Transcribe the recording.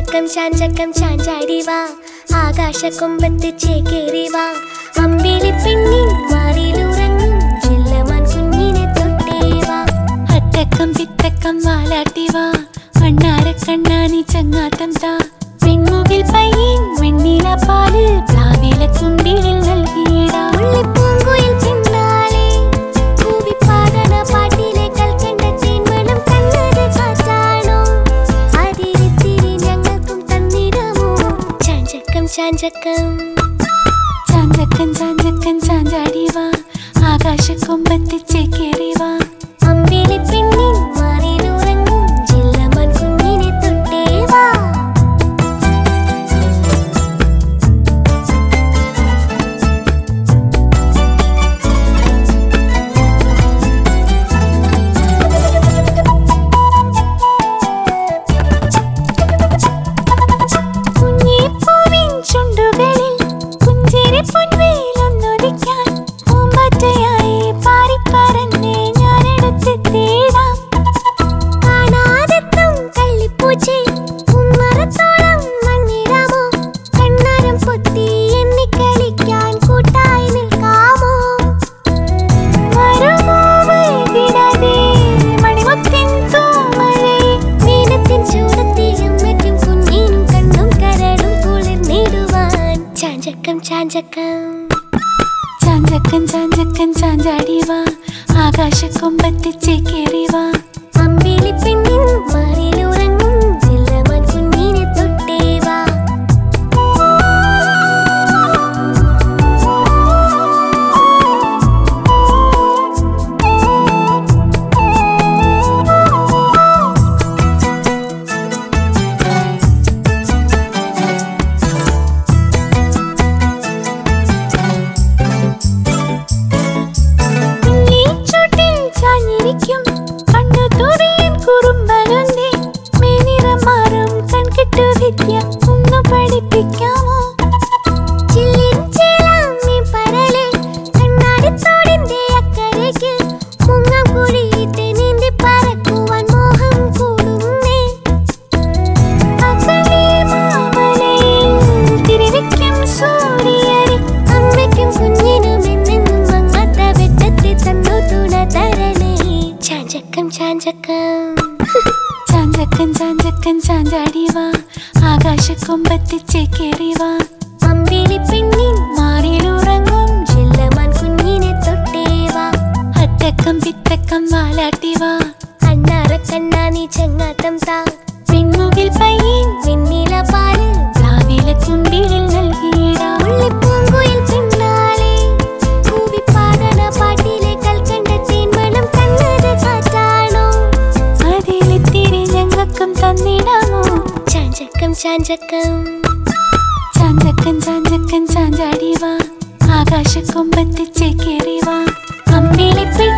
ചാഞ്ചക്കം ചാഞ്ചക്കം ചാഞ്ചാടി വാ ആകാശക്കൊമ്പത്ത് ചേക്കേറി വാ അമ്പിളി പെണ്ണിൻ മാറിയിലുറങ്ങും ചെല്ലമാൻ കുഞ്ഞിനെ തൊട്ടേ വാ അത്തക്കം പിത്തക്കം വാലാട്ടി വാ മണ്ണാര കണ്ണാനി ചങ്ങാത്തം താ പെൺമുകിൽ പയ്യൻ വെണ്ണില പാല് പ്ലാവില കുണ്ടിലിൽ നൽകിയിടാ മുള്ളിപ്പൂങ്കുയിൽ പിന്നാലെ കൂവിപ്പാടണ പാട്ടിലെ കൽക്കണ്ട തേന്മണം കണ്ണത് കാറ്റാണോ അതിരിത്തിരി ഞങ്ങൾക്കും തന്നിടമോ ചാഞ്ചക്കം ചാഞ്ചക്കം ചാഞ്ചക്കൻ ചാഞ്ചക്കൻ ചാഞ്ചാടി വാ ആകാശക്കൊമ്പത്ത് ചേക്കേറി വാ അമ്പിളി പെണ്ണിൻ മാറിയിലുറങ്ങും ചെല്ലമാൻ കുഞ്ഞിനെ തൊട്ടേ വാ കുഞ്ഞിപ്പൂവിൻ ചുണ്ടുകളിൽ പുഞ്ചിരി പൊൻവേലൊന്നൊലിക്കാൻ പൂമ്പാറ്റയായി പാറിപ്പറന്നേ ഞാനെടുത്തെത്തിയിടാം കാണാതെത്തും കള്ളിപ്പൂച്ചേ ഉമ്മറത്തോളം മണ്ണിടാമോ കണ്ണാരം പൊത്തി എണ്ണിക്കളിക്കാൻ കൂട്ടായി നിൽക്കാമോ വരുമോ വൈകിടാതെ മണിമുത്തിൻ തൂമഴയിൽ വീണത്തിൻ ചൂടത്തേയും മറ്റും കുഞ്ഞിനും കണ്ണും കരടും കുളിർന്നിടുവാൻ ചാഞ്ചക്കം ചാഞ്ചക്കം ചാഞ്ചക്കൻ ചാഞ്ചക്കൻ ചാഞ്ചാടി വാ ആകാശക്കൊമ്പത്ത് ചേക്കേറി വാ അമ്പിളി പെണ്ണിൻ മാറിയിലുറങ്ങും ചെല്ലമാൻ കുഞ്ഞിനെ തൊട്ടേ വാ നീച്ചോട്ടിൽ ചാഞ്ഞിരിക്കും കണ്ണു തുറിയൻ കുറുമ്പലുണ്ടേ മേനിറം മാറും കൺകെട്ടു വിദ്യ ഒന്ന് പഠിപ്പിക്കാമോ ചില്ലിൻ ചേലാമ്മി പരലെ കണ്ണാടിത്തോടിന്റെ അക്കരയ്ക്ക് മുങ്ങാം കുഴിയിട്ട് നീന്തി പറക്കുവാൻ മോഹം കൂടുന്നേ അകലെ മാമലയിൽ തിരിവെക്കും സൂര്യനെ അമ്മയ്ക്കും കുഞ്ഞിനും എന്നെന്നും മങ്ങാത്ത വെട്ടത്തെ തന്നു തുണ തരണേ ചാഞ്ചക്കം ചാഞ്ചക്കം ചാഞ്ചക്കൻ ചാഞ്ചക്കൻ ചാഞ്ചാടി വാ ആകാശക്കൊമ്പത്ത് ചേക്കേറി വാ അമ്പിളി പെണ്ണിൻ മാറിയിലുറങ്ങും ചെല്ലമാൻ കുഞ്ഞിനെ തൊട്ടേ വാ അത്തക്കം പിത്തക്കം വാലാട്ടി വാ കണ്ണാറ കണ്ണാ നീ ചെങ്ങാത്തം താ പെൺമുകിൽ പയ്യൻ വെണ്ണില പാല് പ്ലാവില കുണ്ടിലിൽ നൽകിയിടാ മുള്ളിപ്പൂങ്കുയിൽ പിന്നാലെ കൂവിപ്പാടണ പാട്ടിലെ കൽക്കണ്ട തേന്മണം കണ്ണത് കാറ്റാണോ അതിലിത്തിരി ഞങ്ങൾക്കും തന്നിടാമോ ചാഞ്ചക്കം ചാഞ്ചക്കം ചാഞ്ചക്കൻ ചാഞ്ചക്കൻ ചാഞ്ചാടി വാ ആകാശക്കൊമ്പത്ത് ചേക്കേറി വാ അമ്പിളി പെണ്ണിൻ